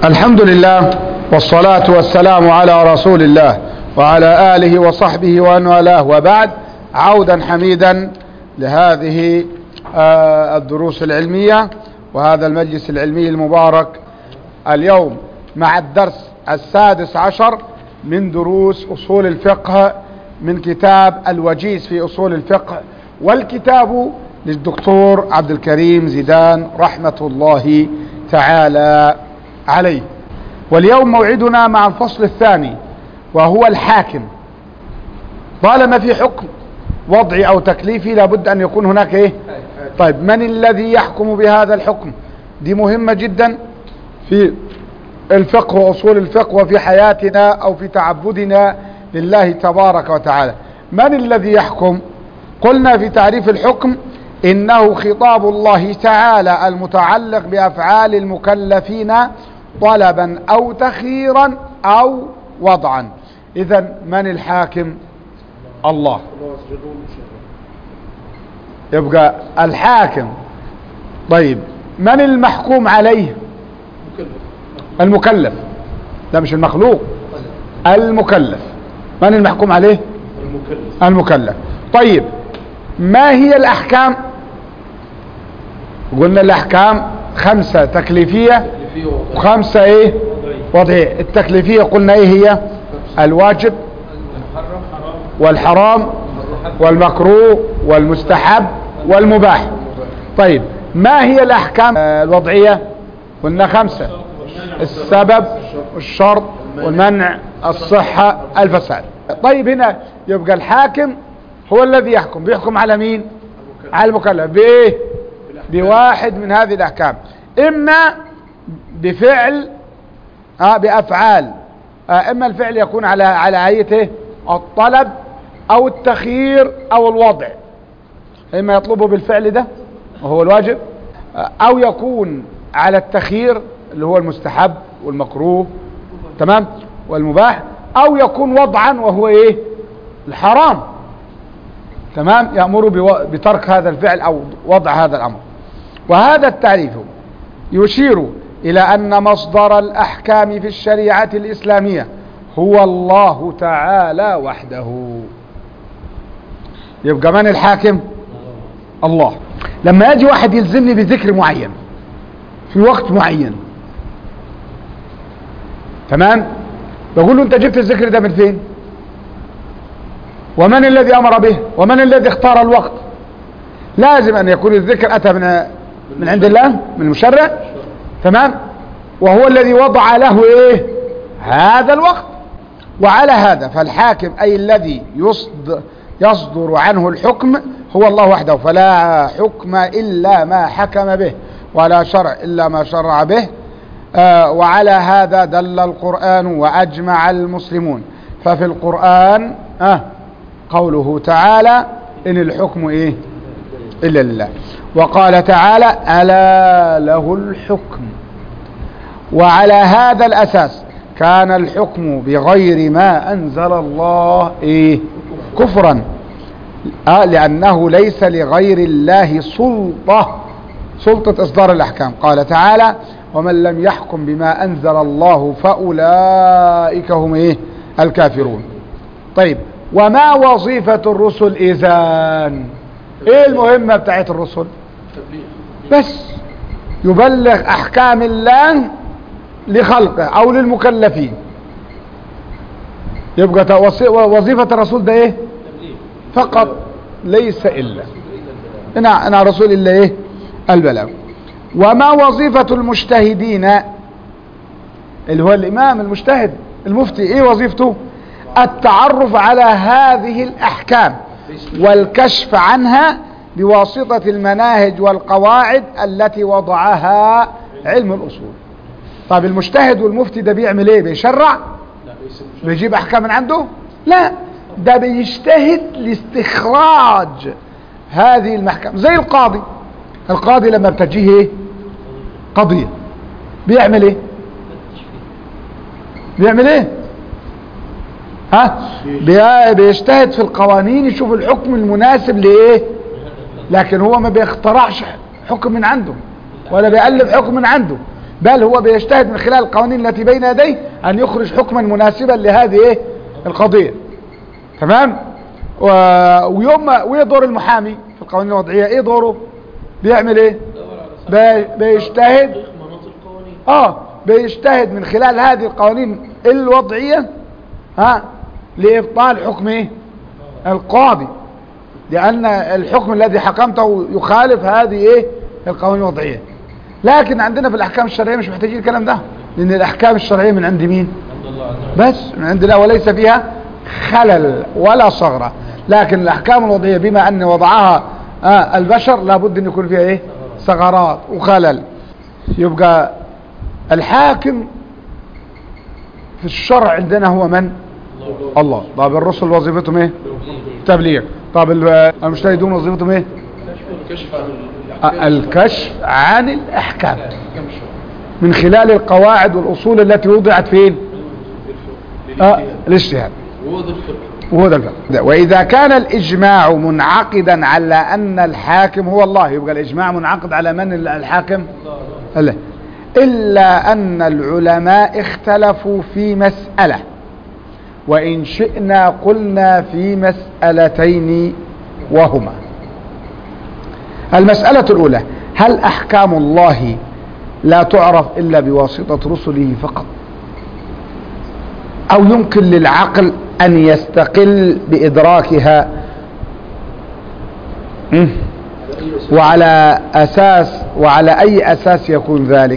الحمد لله والصلاة والسلام على رسول الله وعلى آله وصحبه ومن والاه وبعد عودا حميدا لهذه آه، الدروس العلمية وهذا المجلس العلمي المبارك اليوم مع الدرس السادس عشر من دروس أصول الفقه من كتاب الوجيز في أصول الفقه والكتاب للدكتور عبد الكريم زيدان رحمة الله تعالى عليه واليوم موعدنا مع الفصل الثاني وهو الحاكم طالما في حكم وضعي او تكليفي لابد ان يكون هناك ايه طيب من الذي يحكم بهذا الحكم دي مهمة جدا في الفقه واصول الفقه وفي حياتنا او في تعبدنا لله تبارك وتعالى من الذي يحكم قلنا في تعريف الحكم انه خطاب الله تعالى المتعلق بافعال المكلفين طلبا او تخييرا او وضعا اذا من الحاكم الله يبقى الحاكم طيب من المحكوم عليه المكلف ده مش المخلوق المكلف من المحكوم عليه المكلف المكلف طيب ما هي الاحكام قلنا الاحكام خمسة تكليفية اللي فيه وضع وخمسة ايه وضعية التكليفية قلنا ايه هي الواجب المحرم حرام والحرام والمكروه والمستحب والمباح طيب ما هي الاحكام آه، الوضعية قلنا خمسة السبب الشرط والمنع الصحة الفساد طيب هنا يبقى الحاكم هو الذي يحكم بيحكم على مين على المكلف بايه بواحد من هذه الاحكام اما بفعل اه بافعال آه اما الفعل يكون على على هيئه الطلب او التخيير او الوضع اما يطلبه بالفعل ده وهو الواجب آه او يكون على التخيير اللي هو المستحب والمكروه تمام والمباح او يكون وضعا وهو ايه الحرام تمام يأمر بو- بترك هذا الفعل او وضع هذا الامر وهذا التعريف يشير الى ان مصدر الاحكام في الشريعة الاسلامية هو الله تعالى وحده يبقى من الحاكم الله لما يجي واحد يلزمني بذكر معين في وقت معين تمام بقول له انت جبت الذكر ده من فين ومن الذي امر به ومن الذي اختار الوقت لازم ان يكون الذكر اتى من من عند الله من المشرع تمام وهو الذي وضع له ايه هذا الوقت وعلى هذا فالحاكم اي الذي يصد يصدر عنه الحكم هو الله وحده فلا حكم الا ما حكم به ولا شرع الا ما شرع به آه وعلى هذا دل القرآن وأجمع المسلمون ففي القرآن آه قوله تعالى إن الحكم إيه إلا لله وقال تعالى ألا له الحكم وعلى هذا الأساس كان الحكم بغير ما أنزل الله إيه كفرا آه لأنه ليس لغير الله سلطة سلطة إصدار الأحكام قال تعالى ومن لم يحكم بما أنزل الله فأولئك هم إيه الكافرون طيب وما وظيفة الرسل إذن إيه المهمة بتاعت الرسل تبليغ بس يبلغ أحكام الله لخلقه أو للمكلفين يبقى توصي- وظيفة الرسول ده إيه تبليغ فقط ليس إلا أنا أنا رسول إلا إيه البلاغ وما وظيفة المجتهدين اللي هو الإمام المجتهد المفتي إيه وظيفته التعرف على هذه الأحكام والكشف عنها بواسطة المناهج والقواعد التي وضعها علم الأصول طيب المجتهد والمفتي ده بيعمل ايه بيشرع لا ليس مش بيجيب احكام من عنده لا ده بيجتهد لاستخراج هذه المحكمة زي القاضي القاضي لما بتجيه ايه قضية بيعمل ايه بيعمل ايه ها بي- بيجتهد في القوانين يشوف الحكم المناسب لايه لكن هو ما بيخترعش حكم من عنده ولا بيألف حكم من عنده بل هو بيجتهد من خلال القوانين التي بين يديه أن يخرج حكما مناسبا لهذه إيه؟ القضية تمام و... ويوم ما- وايه دور المحامي في القوانين الوضعية ايه دوره بيعمل ايه بي... بيجتهد مناط القوانين اه بيجتهد من خلال هذه القوانين الوضعية ها لإبطال حكم ايه القاضي لأن الحكم الذي حكمته يخالف هذه ايه القوانين الوضعية لكن عندنا في الأحكام الشرعية مش محتاجين الكلام ده لأن الأحكام الشرعية من عند مين عند الله عز وجل بس من عند الله وليس فيها خلل ولا ثغرة لكن الأحكام الوضعية بما أن وضعها آه البشر لابد أن يكون فيها إيه ثغرات وخلل يبقى الحاكم في الشرع عندنا هو من الله طب الرسل وظيفتهم ايه تبليغ طب ال- المجتهدون وظيفتهم ايه الكشف عن آه، الكشف عن الأحكام الأحكام الشرعية من خلال القواعد والأصول التي وضعت فين آه الاجتهاد وهو ده الفقه وهو ده الفرق وإذا كان الإجماع منعقدا على أن الحاكم هو الله يبقى الإجماع منعقد على من الحاكم الله إلا أن العلماء اختلفوا في مسألة وإن شئنا قلنا في مسألتين وهما المسألة الأولى هل أحكام الله لا تعرف إلا بواسطة رسله فقط أو يمكن للعقل أن يستقل بإدراكها مم. وعلى أساس وعلى أي أساس يكون ذلك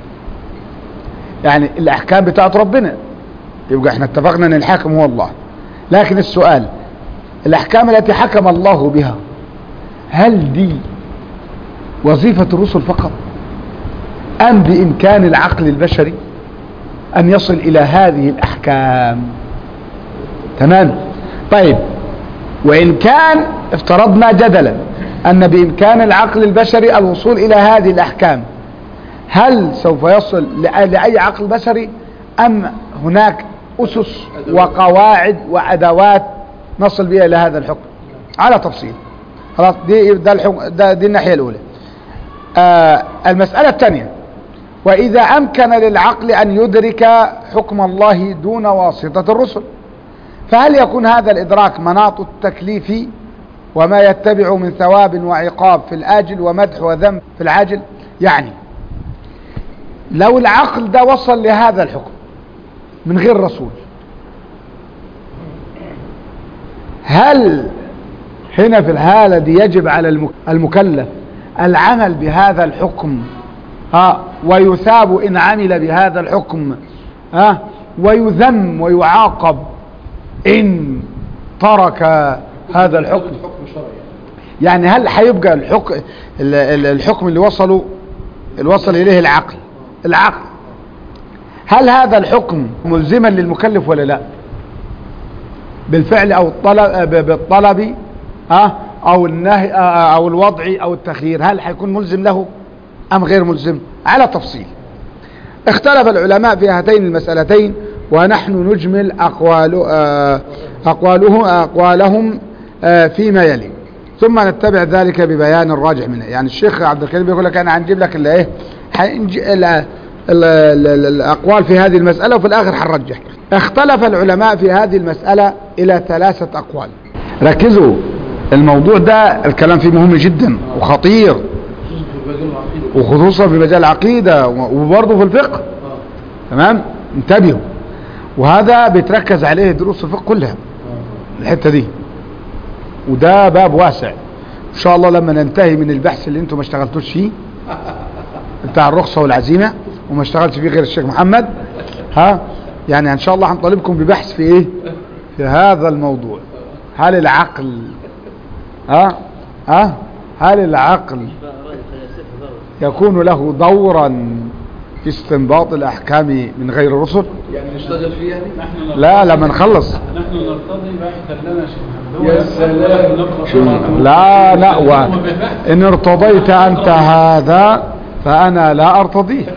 يعني الأحكام بتاعت ربنا يبقى احنا اتفقنا أن الحاكم هو الله لكن السؤال الأحكام التي حكم الله بها هل دي وظيفة الرسل فقط أم بإمكان العقل البشري أن يصل إلى هذه الأحكام تمام طيب وإن كان افترضنا جدلا أن بإمكان العقل البشري الوصول إلى هذه الأحكام هل سوف يصل لأ- لأي عقل بشري أم هناك أسس وقواعد وأدوات نصل بها إلى هذا الحكم على تفصيل خلاص دي ده الحكم ده دي الناحية الأولى آه المسألة الثانية وإذا أمكن للعقل أن يدرك حكم الله دون واسطة الرسل فهل يكون هذا الإدراك مناط التكليف وما يتبع من ثواب وعقاب في الآجل ومدح وذم في العاجل يعني لو العقل ده وصل لهذا الحكم من غير رسول هل هنا في الحالة دي يجب على المك- المكلف العمل بهذا الحكم ها ويثاب إن عمل بهذا الحكم ها ويذم ويعاقب إن ترك هذا الحكم حكم شرعي يعني هل هيبقى الحكم الحكم اللي وصلوا اللي وصل إليه العقل العقل هل هذا الحكم ملزما للمكلف ولا لا بالفعل أو الطلب بالطلب ها أو النهي أو الوضع أو التخيير هل هيكون ملزم له أم غير ملزم على تفصيل اختلف العلماء في هاتين المسألتين ونحن نجمل أقوال آه، أقواله أقوالهم آه، فيما يلي ثم نتبع ذلك ببيان الراجح منه يعني الشيخ عبد الكريم يقول لك أنا هنجيب لك اللي إيه هنج- ال- ال- ال- ال- الأقوال في هذه المسألة وفي الآخر هنرجح اختلف العلماء في هذه المسألة إلى ثلاثة أقوال ركزوا الموضوع ده الكلام فيه مهم جدا وخطير خصوصا في مجال العقيدة وخصوصا في مجال العقيدة وبرضه في الفقه آه. تمام انتبهوا وهذا بيتركز عليه دروس الفقه كلها الحتة دي وده باب واسع ان شاء الله لما ننتهي من البحث اللي انتم ما اشتغلتوش فيه بتاع الرخصة والعزيمة وما اشتغلش فيه غير الشيخ محمد ها يعني ان شاء الله هنطالبكم ببحث في ايه في هذا الموضوع هل العقل ها ها هل العقل يكون له دورا في استنباط الاحكام من غير الرسل يعني نشتغل فيه يعني نحن لا لما نخلص نحن نرتضي باحثا لنا شيخ محمد يا هو سلام. نقرأ شو- طبعاً. لا لا و... هو ببحث. ان ارتضيت انت هذا فانا لا ارتضيه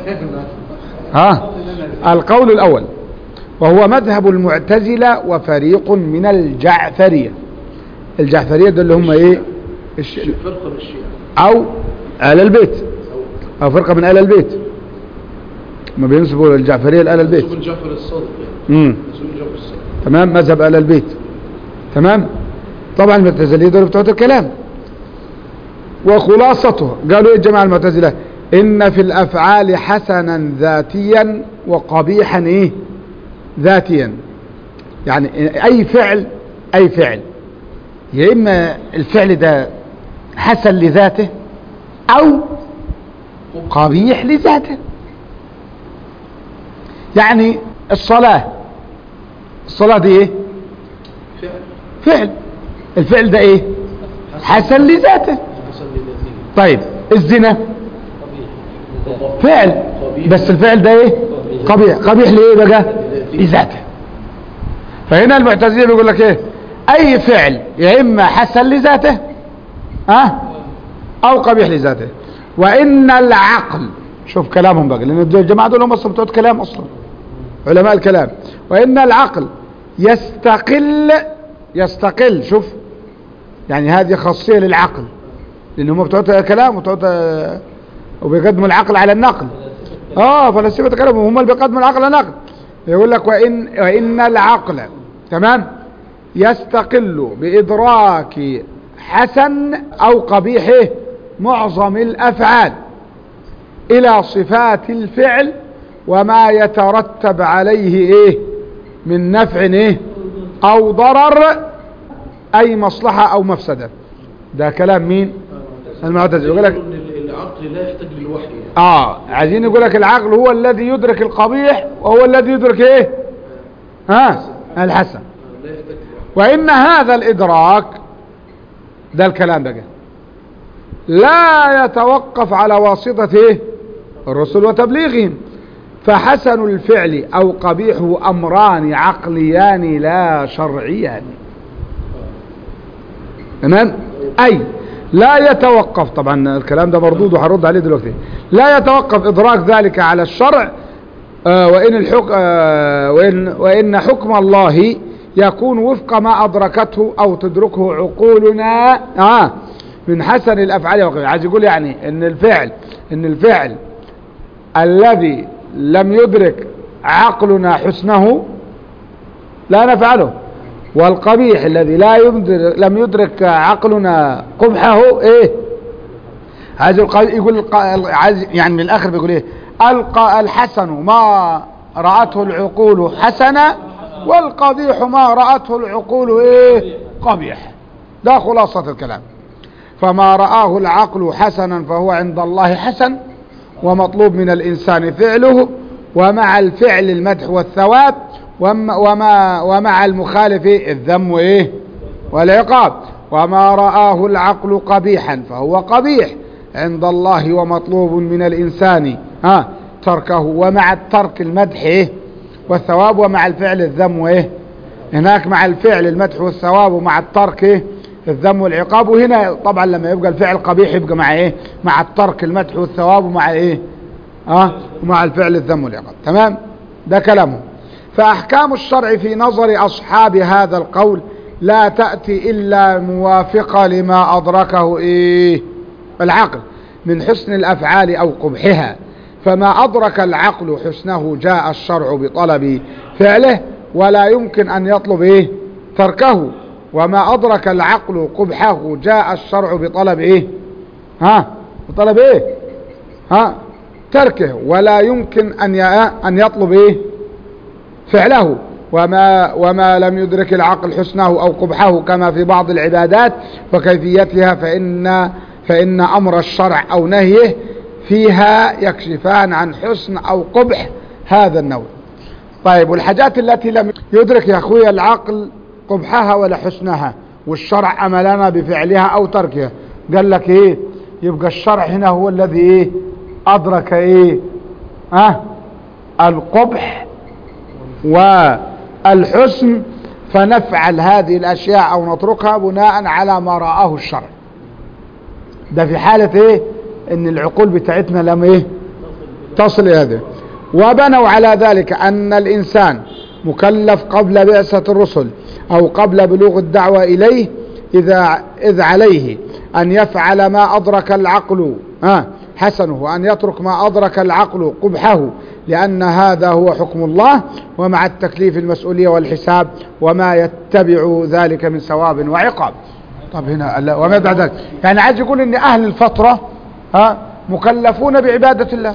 ها القول الاول وهو مذهب المعتزلة وفريق من الجعفرية الجعفرية دول اللي هم ايه الش... فرقة من الشيعة او آل البيت او فرقة من آل البيت ما بينسبوا الجعفرية لآل البيت منسوب الجعفر الصادق يعني امم منسوب الجعفر الصادق تمام مذهب آل البيت تمام طبعا المعتزلية دول بتوع الكلام وخلاصته قالوا ايه الجماعة المعتزلة ان في الافعال حسنا ذاتيا وقبيحا ايه ذاتيا يعني اي فعل اي فعل يا اما الفعل ده حسن لذاته او قبيح لذاته يعني الصلاة الصلاة دي ايه فعل فعل الفعل ده ايه حسن لذاته حسن لذاته طيب الزنا فعل بس الفعل ده ايه قبيح قبيح ليه بقى لذاته فهنا المعتزله بيقول لك ايه اي فعل يا اما حسن لذاته ها او قبيح لذاته وان العقل شوف كلامهم بقى لان الجماعه دول هم اصلا بتوع كلام اصلا علماء الكلام وان العقل يستقل يستقل شوف يعني هذه خاصيه للعقل لان هم بتوع كلام وبتوع وبيقدموا العقل على النقل اه فلسفه الكلام هم اللي بيقدموا العقل على النقل يقول لك وان وان العقل تمام يستقل بادراك حسن او قبيح معظم الافعال الى صفات الفعل وما يترتب عليه ايه من نفع ايه او ضرر اي مصلحة او مفسدة ده كلام مين المعتزله يقول لك ان ال- العقل لا يحتاج للوحي يعني. اه عايزين يقول لك العقل هو الذي يدرك القبيح وهو الذي يدرك ايه ها الحسن لا يحتاج للوحي وان هذا الادراك ده الكلام بقى لا يتوقف على واسطة ايه الرسل وتبليغهم فحسن الفعل او قبيحه امران عقليان لا شرعيان تمام اي لا يتوقف طبعا الكلام ده مردود وهرد عليه دلوقتي لا يتوقف ادراك ذلك على الشرع آه، وإن, الحك... آه، وإن, وإن حكم الله يكون وفق ما أدركته أو تدركه عقولنا آه من حسن الأفعال وغيرها عايز يقول يعني إن الفعل إن الفعل الذي لم يدرك عقلنا حسنه لا نفعله والقبيح الذي لا يدرك لم يدرك عقلنا قبحه ايه عايز الق- يقول الق- عايز يعني من الاخر بيقول ايه القى الحسن ما رأته العقول حسنا والقبيح ما رأته العقول ايه قبيح ده خلاصة الكلام فما رآه العقل حسنا فهو عند الله حسن ومطلوب من الإنسان فعله ومع الفعل المدح والثواب وما, وما ومع المخالف الذم ايه والعقاب وما رآه العقل قبيحا فهو قبيح عند الله ومطلوب من الإنسان ها تركه ومع الترك المدح ايه والثواب ومع الفعل الذم ايه هناك مع الفعل المدح والثواب ومع الترك ايه الذم والعقاب وهنا طبعا لما يبقى الفعل قبيح يبقى مع ايه مع الترك المدح والثواب ومع ايه اه ومع الفعل الذم والعقاب تمام ده كلامه فأحكام الشرع في نظر أصحاب هذا القول لا تأتي إلا موافقة لما أدركه إيه العقل من حسن الأفعال أو قبحها فما أدرك العقل حسنه جاء الشرع بطلب فعله ولا يمكن أن يطلب إيه تركه وما أدرك العقل قبحه جاء الشرع بطلب إيه ها بطلب إيه ها تركه ولا يمكن أن ي- أن يطلب إيه فعله وما وما لم يدرك العقل حسنه أو قبحه كما في بعض العبادات وكيفيتها فإن فإن أمر الشرع أو نهيه فيها يكشفان عن حسن أو قبح هذا النوع طيب والحاجات التي لم يدرك يا أخوي العقل قبحها ولا حسنها والشرع أملنا بفعلها أو تركها قال لك إيه يبقى الشرع هنا هو الذي إيه أدرك إيه ها القبح والحسن فنفعل هذه الأشياء أو نتركها بناء على ما رآه الشرع ده في حالة ايه ان العقول بتاعتنا لم ايه تصل الى هذا وبنوا على ذلك ان الانسان مكلف قبل بعثة الرسل او قبل بلوغ الدعوة اليه اذا اذ عليه ان يفعل ما ادرك العقل ها حسنه وان يترك ما ادرك العقل قبحه لأن هذا هو حكم الله ومع التكليف المسؤولية والحساب وما يتبع ذلك من ثواب وعقاب طب هنا لا، وما بعد ذلك يعني عايز يقول ان اهل الفترة ها مكلفون بعبادة الله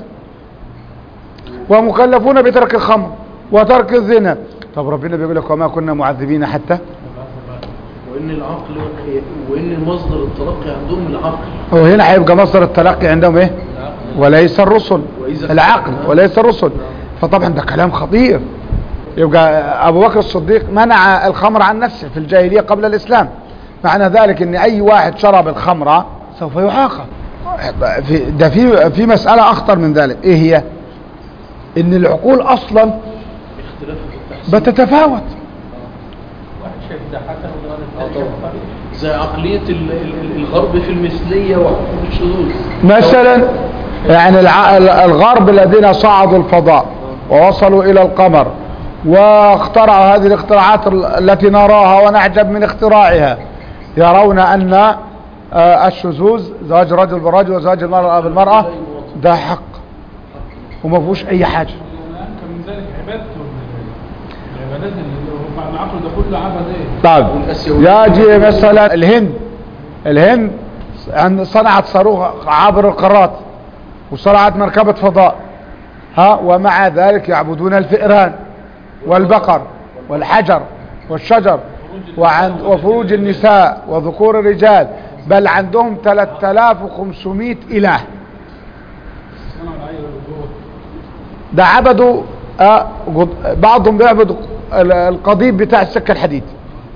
ومكلفون بترك الخمر وترك الزنا طب ربنا بيقول لك وما كنا معذبين حتى وان العقل وان المصدر التلقي عندهم العقل وهنا هيبقى مصدر التلقي عندهم ايه وليس الرسل وإذا- العقل وليس الرسل فطبعا ده كلام خطير يبقى ابو بكر الصديق منع الخمر عن نفسه في الجاهليه قبل الاسلام معنى ذلك ان اي واحد شرب الخمر سوف يعاقب في ده في في مساله اخطر من ذلك ايه هي ان العقول اصلا اختلاف في التحسين بتتفاوت واحد شايف ده حسن وغير آه الثاني طبعا. زي عقلية ال- ال- الغرب في المثلية وحكم الشذوذ مثلا يعني الع- الغرب الذين صعدوا الفضاء ووصلوا الى القمر واخترعوا هذه الاختراعات ال- التي نراها ونعجب من اختراعها يرون ان آه، الشذوذ زواج الرجل بالرجل وزواج المرأة بالمرأة ده حق وما فيهوش اي حاجة أنت من ذلك عبادته العبادات اللي هو بعد العقل ده كله عبد ايه؟ طيب والآسيوية. يجي مثلا الهند الهند عند- صنعت صاروخ عبر القارات وصنعت مركبة فضاء ها ومع ذلك يعبدون الفئران والبقر والحجر والشجر وعند وفروج النساء وذكور الرجال بل عندهم 3500 إله انا والعيل جوه ده عبدوا آه، جد- بعضهم بيعبد ال- القضيب بتاع السكة الحديد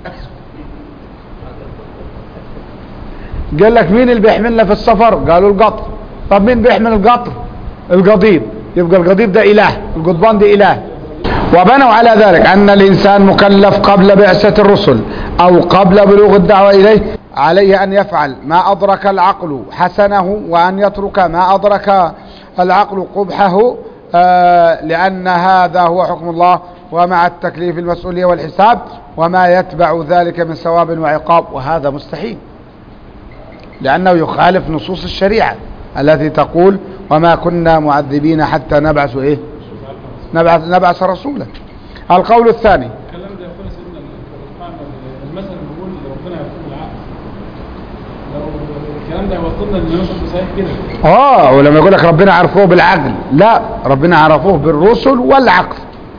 قال لك مين اللي بيحملنا في السفر قالوا القطر طب مين بيحمل القطر القضيب يبقى القضيب ده اله القضبان ده اله وبنوا على ذلك ان الانسان مكلف قبل بعثة الرسل او قبل بلوغ الدعوة اليه عليه ان يفعل ما ادرك العقل حسنه وان يترك ما ادرك العقل قبحه آه، لان هذا هو حكم الله ومع التكليف المسؤولية والحساب وما يتبع ذلك من ثواب وعقاب وهذا مستحيل لأنه يخالف نصوص الشريعة التي تقول وما كنا معذبين حتى نبعث إيه نبعث, نبعث رسولا القول الثاني الكلام ده يقول سيدنا القرآن المثل بيقول ربنا يقول العقل لو الكلام ده يوصلنا ان يوصل صحيح كده اه ولما يقول لك ربنا عرفوه بالعقل لا ربنا عرفوه بالرسل والعقل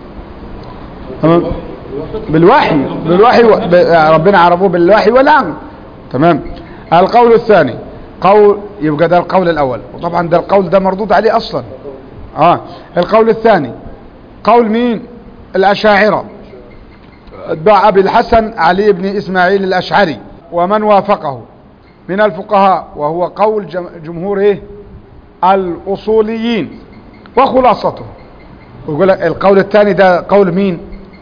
تمام بالوحي بالوحي و... ب... ربنا عرفوه بالوحي والعقل تمام القول الثاني قول يبقى ده القول الاول وطبعا ده القول ده مردود عليه اصلا اه القول الثاني قول مين الاشاعره اتباع ابي الحسن علي بن اسماعيل الاشعري ومن وافقه من الفقهاء وهو قول جم- جمهور ايه الاصوليين وخلاصته ويقول لك القول الثاني ده قول مين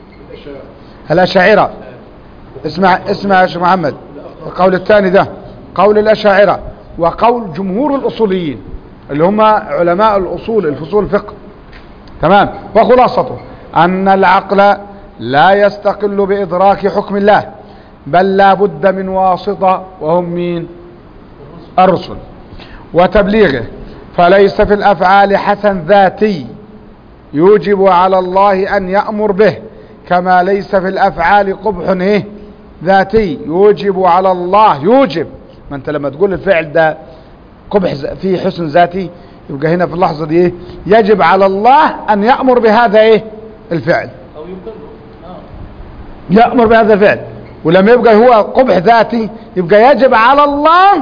الاشاعره اسمع اسمع يا شيخ محمد القول الثاني ده قول الاشاعره وقول جمهور الاصوليين اللي هم علماء الاصول الفصول الفقه تمام وخلاصته ان العقل لا يستقل بادراك حكم الله بل لا بد من واسطة وهم مين الرسل وتبليغه فليس في الافعال حسن ذاتي يوجب على الله ان يأمر به كما ليس في الافعال قبح ايه ذاتي يوجب على الله يوجب ما انت لما تقول الفعل ده قبح ذ- فيه حسن ذاتي يبقى هنا في اللحظة دي ايه يجب على الله ان يأمر بهذا ايه الفعل أو يقر آه. يأمر بهذا الفعل ولما يبقى هو قبح ذاتي يبقى يجب على الله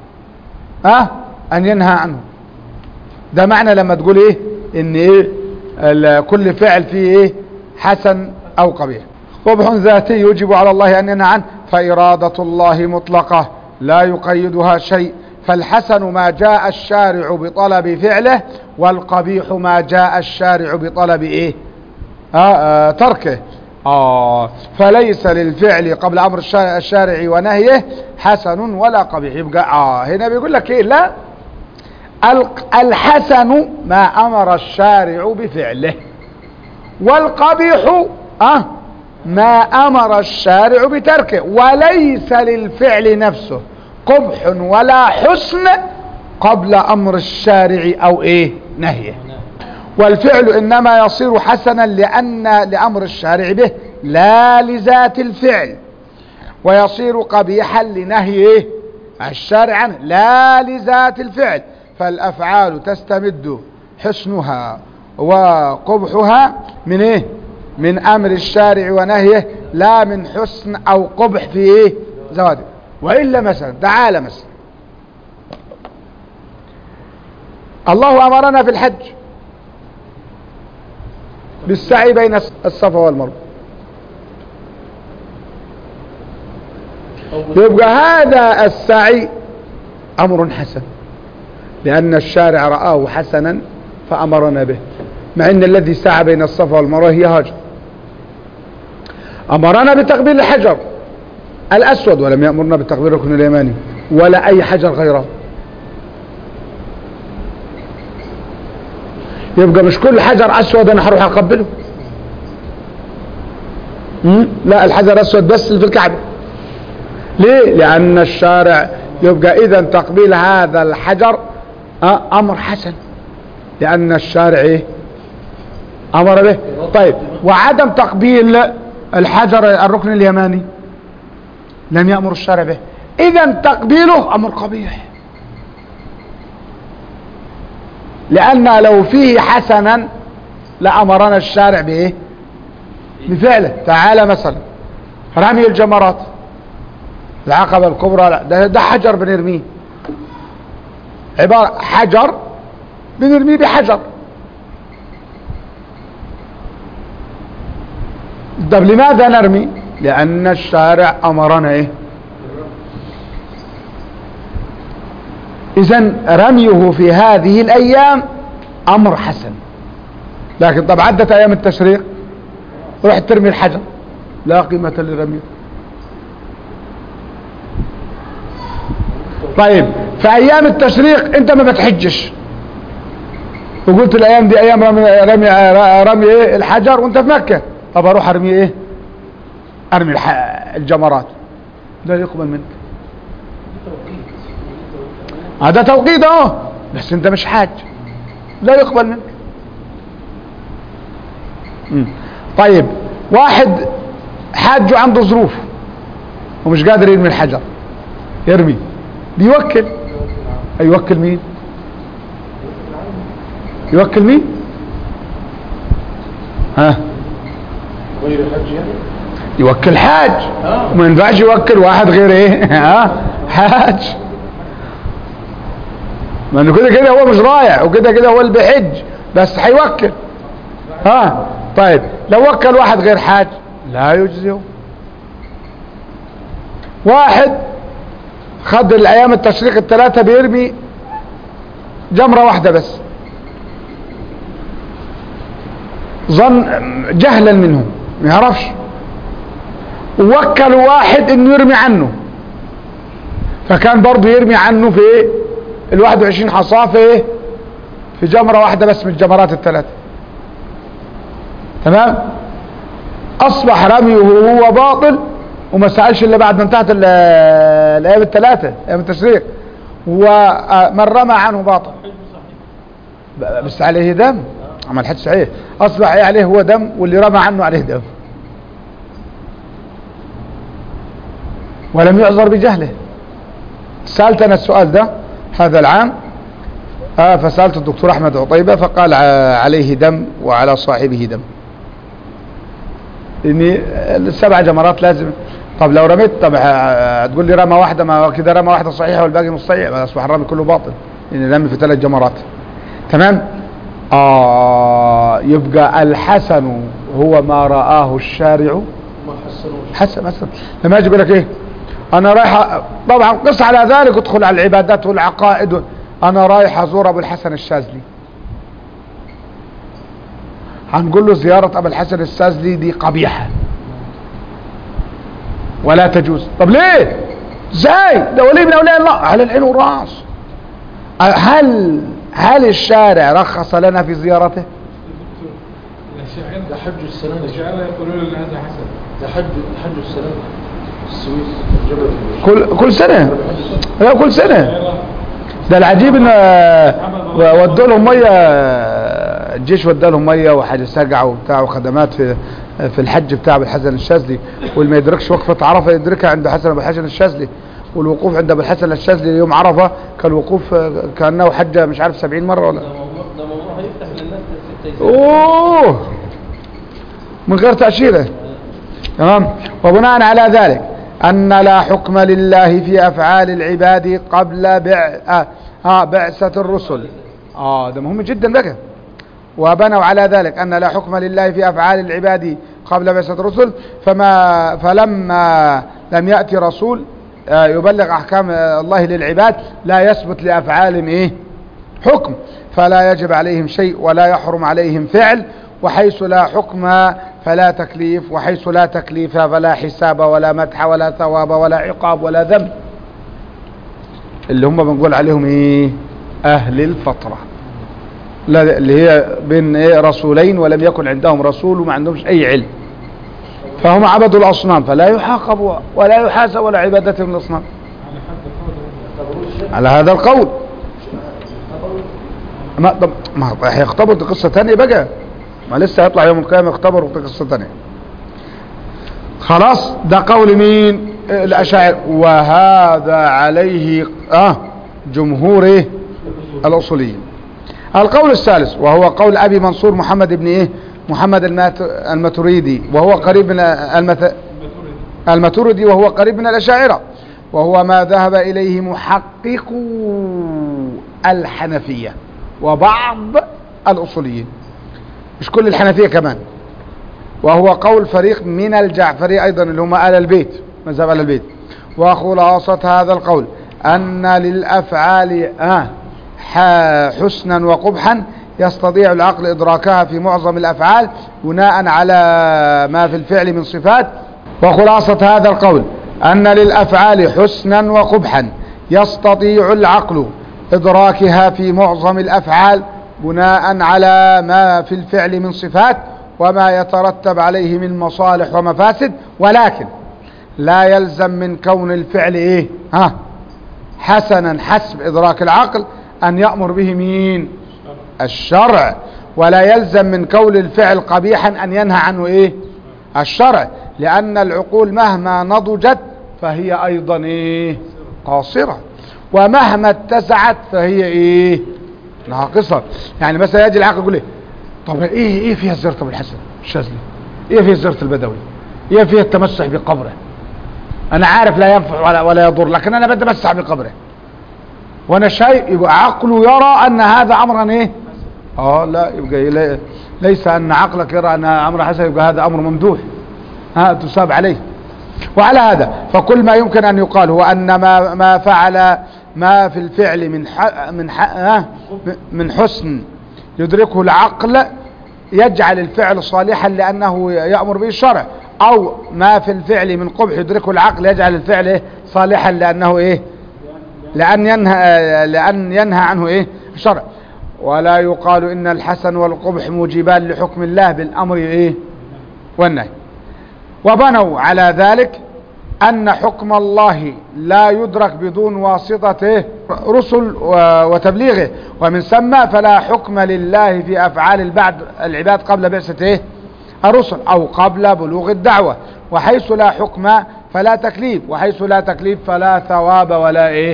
ها ان ينهى عنه ده معنى لما تقول ايه ان ايه ال- كل فعل فيه ايه حسن او قبيح قبح ذاتي يجب على الله ان ينهى عنه فإرادة الله مطلقة لا يقيدها شيء فالحسن ما جاء الشارع بطلب فعله والقبيح ما جاء الشارع بطلب ايه آه آه تركه آه فليس للفعل قبل أمر الشارع, الشارع ونهيه حسن ولا قبيح يبقى آه هنا بيقول لك إيه لا الق- الحسن ما أمر الشارع بفعله والقبيح آه ما أمر الشارع بتركه وليس للفعل نفسه قبح ولا حسن قبل أمر الشارع أو إيه نهيه والفعل إنما يصير حسنا لأن لأمر الشارع به لا لذات الفعل ويصير قبيحا لنهيه الشارع عنه لا لذات الفعل فالأفعال تستمد حسنها وقبحها من ايه من امر الشارع ونهيه لا من حسن او قبح في ايه زواده والا مثلا تعالى مثلا الله امرنا في الحج بالسعي بين الصفا والمروه يبقى هذا السعي امر حسن لان الشارع رآه حسنا فامرنا به مع ان الذي سعى بين الصفا والمروه هي هاجر امرنا بتقبيل الحجر الاسود ولم يامرنا بتقبيل الركن اليماني ولا اي حجر غيره يبقى مش كل حجر اسود انا هروح اقبله مم؟ لا الحجر الاسود بس اللي في الكعبه ليه لان الشارع يبقى اذا تقبيل هذا الحجر آه، امر حسن لان الشارع ايه امر به طيب وعدم تقبيل الحجر الركن اليماني لم يأمر الشارع به اذا تقبيله امر قبيح لان لو فيه حسنا لامرنا الشارع بايه بفعله تعالى مثلا رمي الجمرات العقبة الكبرى لا ده, ده حجر بنرميه عبارة حجر بنرميه بحجر طب لماذا نرمي لأن الشارع أمرنا إيه إذا رميه في هذه الأيام أمر حسن لكن طب عدت أيام التشريق رحت ترمي الحجر لا قيمة لرميه طيب في ايام التشريق انت ما بتحجش وقلت الايام دي ايام رمي رمي, رمي ايه الحجر وانت في مكة طب اروح ارمي ايه ارمي الح... الجمرات لا يقبل منك هذا توقيت اهو بس انت مش حاج لا يقبل منك مم. طيب واحد حاج عنده ظروف ومش قادر يرمي الحجر يرمي بيوكل يوكل مين يوكل مين ها غير الحج يعني يوكل حاج آه. ما ينفعش يوكل واحد غير ايه ها حاج ما انه كده كده هو مش رايح وكده كده هو اللي بيحج بس هيوكل ها طيب لو وكل واحد غير حاج لا يجزئه واحد خد الايام التشريق الثلاثة بيرمي جمرة واحدة بس ظن جهلا منه ما يعرفش ووكل واحد انه يرمي عنه فكان برضه يرمي عنه في ايه ال 21 حصاه في ايه في جمرة واحدة بس من الجمرات الثلاثة تمام اصبح رميه هو باطل وما سألش الا بعد ما انتهت ال- الايام الثلاثة ايام التشريق ومن رمى عنه باطل ب- بس عليه دم عمل حد صحيح اصبح إيه عليه هو دم واللي رمى عنه عليه دم ولم يعذر بجهله سألت انا السؤال ده هذا العام آه فسألت الدكتور احمد عطيبة فقال ع- عليه دم وعلى صاحبه دم اني السبع جمرات لازم طب لو رميت طب ه- هتقول لي رمى واحده ما هو كده رمى واحده صحيحه والباقي مش صحيح بقى اصبح الرمي كله باطل لان رمي في ثلاث جمرات تمام اه يبقى الحسن هو ما رآه الشارع ما حسنوش حسن حسن لما يجي يقول لك ايه انا رايح أ- طبعا قص على ذلك ادخل على العبادات والعقائد انا رايح ازور ابو الحسن الشاذلي هنقول له زيارة ابو الحسن الشاذلي دي قبيحة ولا تجوز طب ليه ازاي ده ولي من اولياء الله على العين والراس أ- هل هل الشارع رخص لنا في زيارته الأشاعرة ده حج السنة دي الأشاعرة يقولون أن هذا حسن ده حج حج السنة دي السويس جبل كل كل سنة لا كل سنة الأشاعرة ده العجيب ان ودوا لهم ميه الجيش ودى لهم ميه وحاجه سجع وبتاع وخدمات في في الحج بتاع ابو الحسن الشاذلي واللي ما يدركش وقفه عرفه يدركها عند حسن ابو الحسن الشاذلي والوقوف عند ابو الحسن الشاذلي يوم عرفه كالوقوف آه، كانه حج مش عارف 70 مره ولا ده موضوع ده موضوع هيفتح للناس ستة اوه من غير تأشيرة تمام وبناء على ذلك أن لا حكم لله في أفعال العباد قبل بع... آه آه بعثة الرسل آه ده مهم جدا بقى وبنوا على ذلك أن لا حكم لله في أفعال العباد قبل بعثة الرسل فما فلما لم يأتي رسول آه يبلغ أحكام آه، الله للعباد لا يثبت لأفعالهم إيه حكم فلا يجب عليهم شيء ولا يحرم عليهم فعل وحيث لا حكم فلا تكليف وحيث لا تكليف فلا حساب ولا مدح ولا ثواب ولا عقاب ولا ذنب اللي هم بنقول عليهم ايه اهل الفترة لا اللي هي بين إيه رسولين ولم يكن عندهم رسول وما عندهمش اي علم فهم عبدوا الاصنام فلا يحاقبوا ولا يحاسب ولا عبادتهم الاصنام على هذا القول ما طب ما هيختبروا دي قصة تانية بقى ما لسه هيطلع يوم القيامة يختبروا دي قصة تانية خلاص ده قول مين الأشاعر وهذا عليه اه جمهور ايه الأصوليين القول الثالث وهو قول أبي منصور محمد بن ايه محمد المات- الماتريدي وهو قريب من المت... الماتريدي وهو قريب من الأشاعرة وهو ما ذهب إليه محققو الحنفية وبعض الأصوليين مش كل الحنفية كمان وهو قول فريق من الجعفري أيضا اللي هم آل البيت مذهب آل البيت وخلاصة هذا القول أن للأفعال آه ح- حسنا وقبحا يستطيع العقل إدراكها في معظم الأفعال بناء على ما في الفعل من صفات وخلاصة هذا القول أن للأفعال حسنا وقبحا يستطيع العقل إدراكها في معظم الأفعال بناء على ما في الفعل من صفات وما يترتب عليه من مصالح ومفاسد ولكن لا يلزم من كون الفعل ايه ها حسنا حسب ادراك العقل ان يأمر به مين الشرع ولا يلزم من كون الفعل قبيحا ان ينهى عنه ايه الشرع لان العقول مهما نضجت فهي ايضا ايه قاصرة ومهما اتسعت فهي ايه ناقصة يعني مثلا يجي العقل يقول ايه طب ايه ايه فيها زيارة ابو الحسن الشاذلي ايه فيها زيارة البدوي ايه فيها التمسح بقبره انا عارف لا ينفع ولا, ولا يضر لكن انا بدي امسح بقبره وانا شيء يبقى عقله يرى ان هذا امرا ايه اه لا يبقى لا- ليس ان عقلك يرى ان امر حسن يبقى هذا امر ممدوح ها تساب عليه وعلى هذا فكل ما يمكن ان يقال هو ان ما ما فعل ما في الفعل من ح من ح ها من حسن يدركه العقل يجعل الفعل صالحا لانه يامر به الشرع او ما في الفعل من قبح يدركه العقل يجعل الفعل إيه؟ صالحا لانه ايه لأن ينهى لأن ينهى عنه إيه الشرع ولا يقال إن الحسن والقبح موجبان لحكم الله بالأمر إيه والنهي وبنوا على ذلك أن حكم الله لا يدرك بدون واسطة إيه؟ رسل و- وتبليغه ومن ثم فلا حكم لله في أفعال البعد العباد قبل بعثة إيه؟ الرسل أو قبل بلوغ الدعوة وحيث لا حكم فلا تكليف وحيث لا تكليف فلا ثواب ولا إيه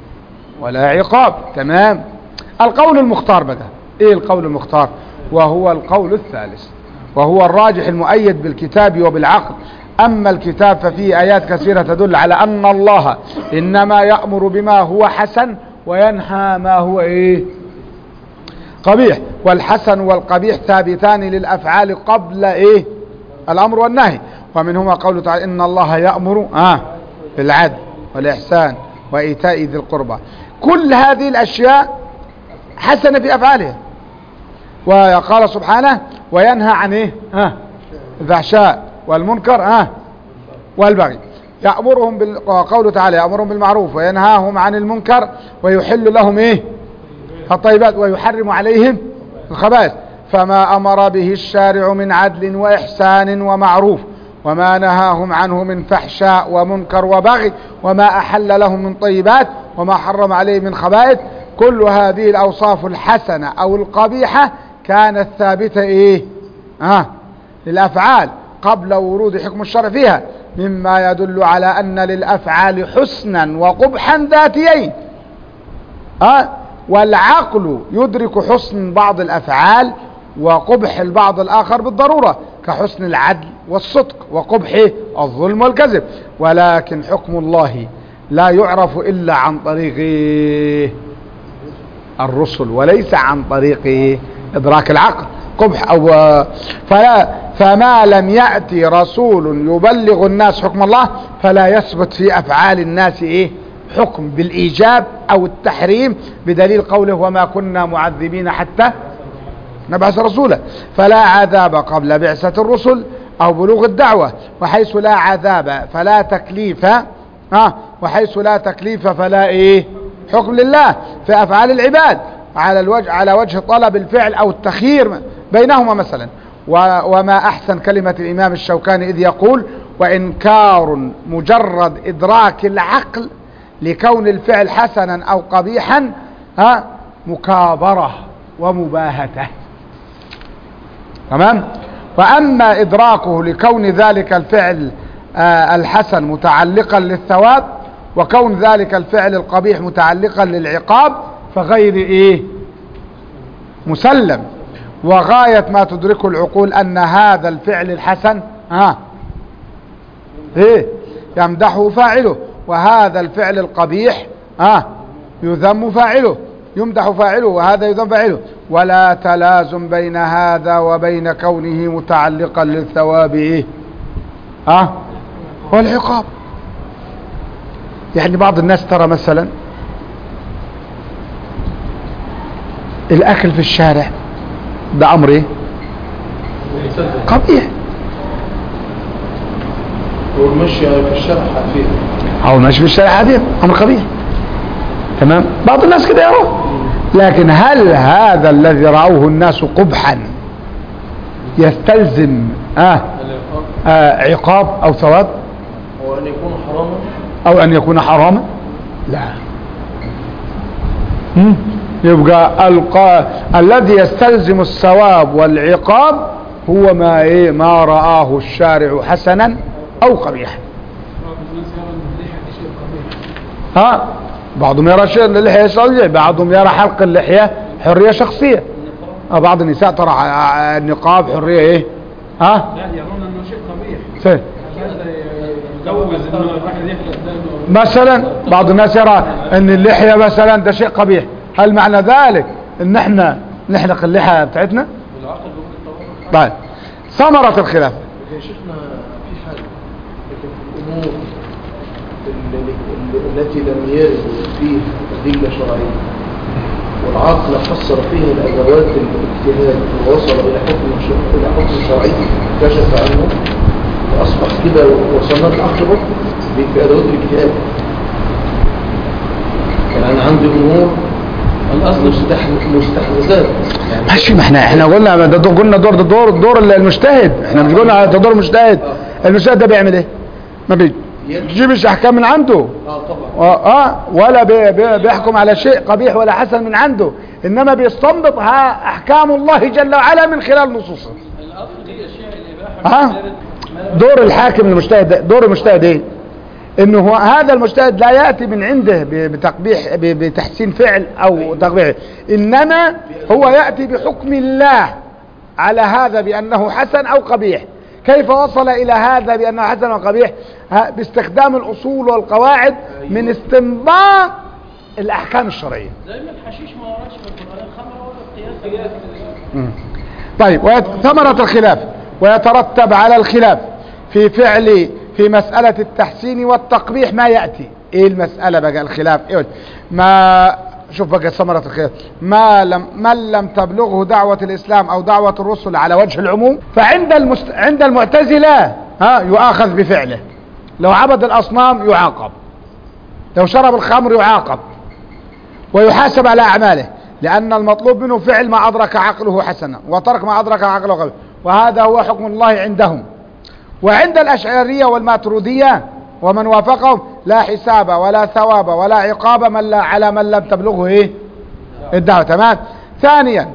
ولا عقاب تمام القول المختار بقى ايه القول المختار وهو القول الثالث وهو الراجح المؤيد بالكتاب وبالعقل اما الكتاب ففيه ايات كثيرة تدل على ان الله انما يأمر بما هو حسن وينهى ما هو ايه قبيح والحسن والقبيح ثابتان للافعال قبل ايه الامر والنهي ومنهما قوله تعالى ان الله يأمر آه بالعدل والاحسان وايتاء ذي القربى كل هذه الاشياء حسنة في افعالها وقال سبحانه وينهى عن ايه ها الفحشاء والمنكر ها والبغي يأمرهم بال... قوله تعالى يأمرهم بالمعروف وينهاهم عن المنكر ويحل لهم ايه الطيبات ويحرم عليهم الخبائث فما أمر به الشارع من عدل وإحسان ومعروف وما نهاهم عنه من فحشاء ومنكر وبغي وما أحل لهم من طيبات وما حرم عليه من خبائث كل هذه الأوصاف الحسنة أو القبيحة كانت ثابتة ايه اه للافعال قبل ورود حكم الشرع فيها مما يدل على ان للافعال حسنا وقبحا ذاتيين اه والعقل يدرك حسن بعض الافعال وقبح البعض الاخر بالضرورة كحسن العدل والصدق وقبح الظلم والكذب ولكن حكم الله لا يعرف الا عن طريق إيه؟ الرسل وليس عن طريق ادراك العقل قبح او فلا فما لم يأتي رسول يبلغ الناس حكم الله فلا يثبت في افعال الناس ايه حكم بالايجاب او التحريم بدليل قوله وما كنا معذبين حتى نبعث رسولا فلا عذاب قبل بعثة الرسل او بلوغ الدعوة وحيث لا عذاب فلا تكليف ها وحيث لا تكليف فلا ايه حكم لله في افعال العباد على الوجه على وجه طلب الفعل او التخيير بينهما مثلا و- وما احسن كلمة الامام الشوكاني اذ يقول وانكار مجرد ادراك العقل لكون الفعل حسنا او قبيحا ها مكابرة ومباهته تمام واما ادراكه لكون ذلك الفعل آه، الحسن متعلقا للثواب وكون ذلك الفعل القبيح متعلقا للعقاب فغير ايه مسلم وغاية ما تدركه العقول ان هذا الفعل الحسن ها ايه يمدحه فاعله وهذا الفعل القبيح ها يذم فاعله يمدح فاعله وهذا يذم فاعله ولا تلازم بين هذا وبين كونه متعلقا للثواب ايه ها والعقاب يعني بعض الناس ترى مثلا الاكل في الشارع ده امر ايه قبيح والمشي في الشارع حافيه او ماشي في الشارع عادي امر قبيح تمام بعض الناس كده يروه لكن هل هذا الذي رأوه الناس قبحا يستلزم آه آه عقاب او ثواب وأن يكون حراما او ان يكون حراما لا مم. يبقى القا... الذي يستلزم الثواب والعقاب هو ما ايه ما رآه الشارع حسنا او قبيحا بعض الناس يرى ان اللحية دي شيء قبيح ها بعضهم يرى شيء اللحية شرعية بعضهم يرى حلق اللحية حرية شخصية آه، بعض النساء ترى ع- النقاب حرية ايه ها لا يرون انه شيء قبيح سهل. هذا يجوز انه الواحد يحلق دقنه مثلا بعض الناس يرى ان اللحية مثلا ده شيء قبيح هل معنى ذلك ان احنا نحلق اللحية بتاعتنا بالعقل ممكن طبعا طيب ثمرة الخلاف يا شيخنا في حاجة لكن في الأمور ال- ال- التي لم يرد فيها أدلة شرعية والعقل حصر فيها الأدوات الاجتهاد ووصل إلى حكم ش- إلى حكم شرعي كشف عنه وأصبح كده وصلنا للعقل برضه ب- بأدوات الاجتهاد يعني أنا عندي أمور الأصل مستح- مستحدثات يعني ماشي ما احنا احنا قلنا ده دور قلنا دور ده دور دور المجتهد احنا مش قلنا ده دور المجتهد المجتهد ده بيعمل ايه ما بي- بيجيبش احكام من عنده اه طبعا اه آه، ولا بي بي بيحكم على شيء قبيح ولا حسن من عنده انما بيستنبط ها احكام الله جل وعلا من خلال نصوصه الاصل دي اشياء الاباحه ها دور الحاكم المجتهد ده- دور المجتهد ايه انه هو هذا المجتهد لا ياتي من عنده ب- بتقبيح ب- بتحسين فعل او تقبيح انما هو ياتي بحكم الله على هذا بانه حسن او قبيح كيف وصل الى هذا بانه حسن او قبيح ها، باستخدام الاصول والقواعد من استنباط الاحكام الشرعيه زي ما الحشيش ما وراش في القران الخمر ولا القياس مم. طيب ويت- ثمرة الخلاف ويترتب على الخلاف في فعل في مسألة التحسين والتقبيح ما يأتي ايه المسألة بقى الخلاف ايه ما شوف بقى ثمرة الخلاف ما لم من لم تبلغه دعوة الإسلام أو دعوة الرسل على وجه العموم فعند المست... عند المعتزلة ها يؤاخذ بفعله لو عبد الأصنام يعاقب لو شرب الخمر يعاقب ويحاسب على أعماله لأن المطلوب منه فعل ما أدرك عقله حسنا وترك ما أدرك عقله قبل وهذا هو حكم الله عندهم وعند الأشعرية والماترودية ومن وافقهم لا حساب ولا ثواب ولا عقاب من لا على من لم تبلغه إيه الدعوة تمام ثانيا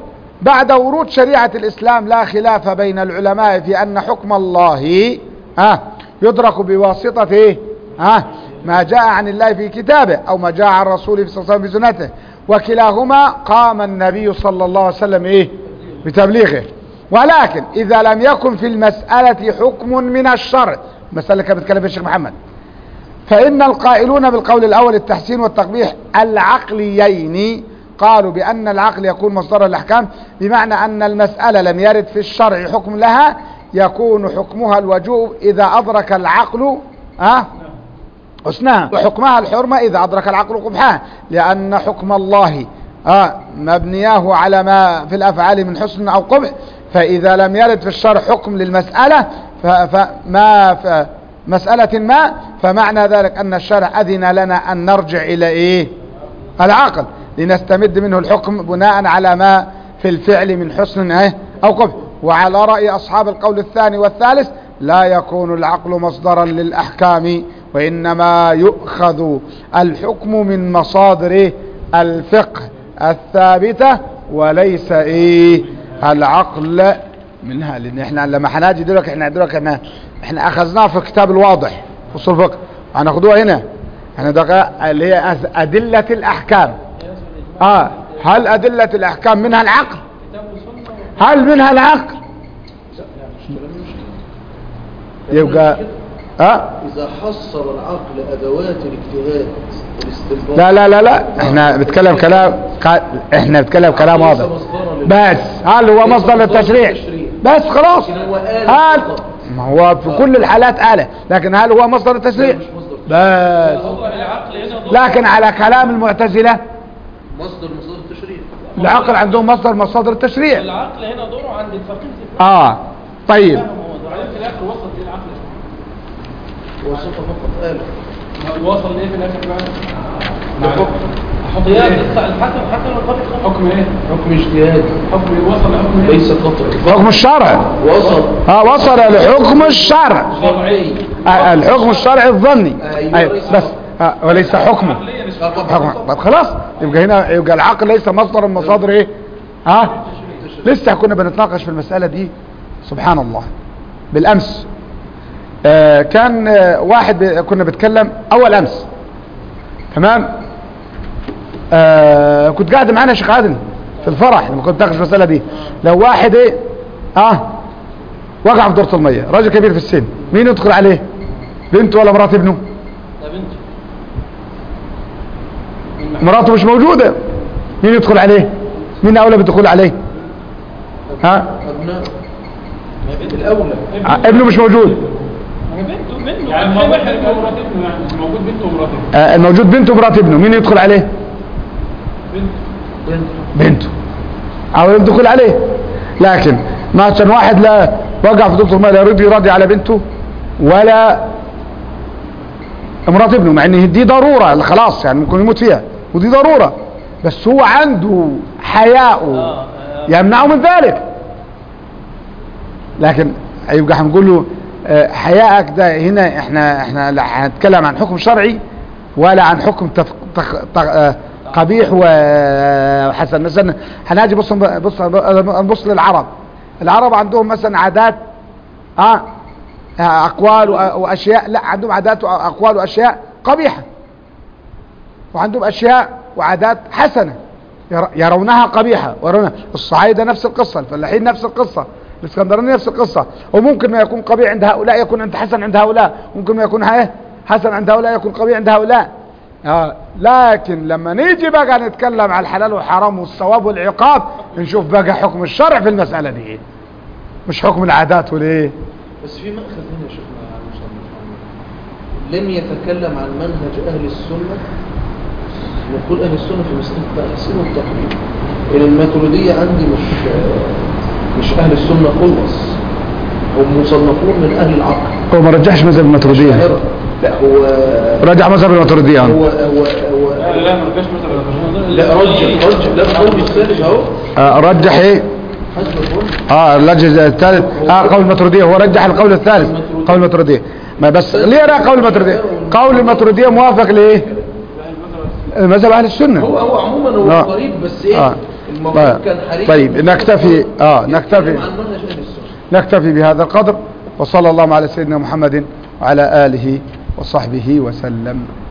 بعد ورود شريعة الإسلام لا خلاف بين العلماء في أن حكم الله آه يدرك بواسطة إيه؟ آه ما جاء عن الله في كتابه أو ما جاء عن رسوله صلى الله عليه وسلم في سنته وكلاهما قام النبي صلى الله عليه وسلم إيه بتبليغه ولكن إذا لم يكن في المسألة حكم من الشرع المسألة اللي كان بيتكلم فيها الشيخ محمد فإن القائلون بالقول الأول التحسين والتقبيح العقليين قالوا بأن العقل يكون مصدر الأحكام بمعنى أن المسألة لم يرد في الشرع حكم لها يكون حكمها الوجوب إذا أدرك العقل أه؟ حسنها وحكمها الحرمة إذا أدرك العقل قبحها لأن حكم الله آه مبنياه على ما في الأفعال من حسن أو قبح فإذا لم يرد في الشرع حكم للمسألة ف- فما ف- مسألة ما فمعنى ذلك أن الشرع أذن لنا أن نرجع إلى إيه العقل لنستمد منه الحكم بناء على ما في الفعل من حسن إيه؟ أو قبح وعلى رأي أصحاب القول الثاني والثالث لا يكون العقل مصدرا للأحكام وإنما يؤخذ الحكم من مصادر إيه؟ الفقه الثابتة وليس إيه العقل منها لأن احنا لما هنجي دلوقتي احنا دلوقتي احنا احنا أخذناه في كتاب الواضح في أصول الفقه هناخدوها هنا احنا دقا اللي هي أس- أدلة الأحكام اه هل أدلة الأحكام منها العقل هل منها العقل يبقى اه إذا حصل العقل أدوات الاجتهاد والاستنباط لا لا لا لا احنا بنتكلم كلام ك- احنا بنتكلم كلام ليس واضح مصدرا لل- بس هل هو ليس مصدر للتشريع للتشريع. بس خلاص لكن هو آلة هل فقط. ما هو في كل الحالات آلة لكن هل هو مصدر التشريع مش مصدر. بس هو العقل هنا ضد لكن على كلام المعتزلة مصدر مصدر التشريع العقل عندهم مصدر مصادر التشريع العقل هنا دوره عند الفقيه في اه طيب وبعدين في الاخر وصل ليه العقل وصفة فقط آلة ما وصل ليه في الاخر بقى لحكم قياس الحكم حتى لو قبل خمس حكم ايه حكم اجتهادي حكم إيه؟ وصل لحكم ايه ليس قطعي حكم الشرع وصل اه وصل لحكم الشرع شرعي آه الحكم الشرعي الظني أيوة، أيوة ليس بس آه وليس حكمه عقليا مش حكم طب خلاص يبقى هنا يبقى العقل ليس مصدر من مصادر ايه ها لسه كنا بنتناقش في المسألة دي سبحان الله بالامس آه كان آه واحد ب- كنا بنتكلم اول امس تمام آه كنت قاعد معانا يا شيخ عادل في الفرح لما كنت ناقش المسألة دي لو واحد ايه اه وقع في دورة المية راجل كبير في السن مين يدخل عليه بنته ولا مرات ابنه ده بنت مراته مش موجودة مين يدخل عليه مين اولى بالدخول عليه ها أبناء الأولى ع- ابنه مش موجود ما هي بنته منه يعني ما واحد ومرات ابنه يعني موجود بنته ومرات ابنه آه، الموجود بنته ومرات ابنه مين يدخل عليه بنت بنت بنته اولى بالدخول عليه لكن ما كان واحد لا وقع في دكتور ما لا يريد يراضي على بنته ولا مرات ابنه مع ان دي ضرورة خلاص يعني ممكن يموت فيها ودي ضرورة بس هو عنده حياء يمنعه من ذلك لكن يبقى هنقول له آه، حياءك ده هنا احنا احنا لا هنتكلم عن حكم شرعي ولا عن حكم تف... تخ... ت... آه، قبيح وحسن مثلا هنجي بص بص نبص للعرب العرب عندهم مثلا عادات اه آه، اقوال وأ- واشياء لا عندهم عادات واقوال واشياء قبيحه وعندهم اشياء وعادات حسنه ير- يرونها قبيحة ويرونها الصعايدة نفس القصة الفلاحين نفس القصة الاسكندرانية نفس القصة وممكن ما يكون قبيح عند هؤلاء يكون عند حسن عند هؤلاء ممكن ما يكون ايه حسن عند هؤلاء يكون قبيح عند هؤلاء آه لكن لما نيجي بقى نتكلم على الحلال والحرام والثواب والعقاب نشوف بقى حكم الشرع في المسألة دي ايه مش حكم العادات والايه بس في مأخذ هنا يا شيخنا يا مصنف لم يتكلم عن منهج أهل السنة نقول أهل السنة في مسألة التأحسين والتقريب إن الماتريدية عندي مش مش أهل السنة خلص هم مصنفون من أهل العقل هو ما رجحش مذهب الماتريدية الشاعرة. لا هو رجع مذهب الماتريدية هو يعني. هو لا هو لا ما رجعش مثلا لا رجح رجح لا القول الثالث أهو آه رجح ايه حسب القول اه اللجنة الثالث اه قول الماتريدية هو رجح القول الثالث قول الماتريدية ما بس ليه رأى قول الماتريدية قول الماتريدية موافق لايه مذهب اهل السنة هو هو عموما هو آه. قريب بس ايه آه. المفروض كان حريص طيب نكتفي اه نكتفي يتكلم عن منهج اهل السنه نكتفي بهذا القدر وصلى الله على سيدنا محمد وعلى آله وصحبه وسلم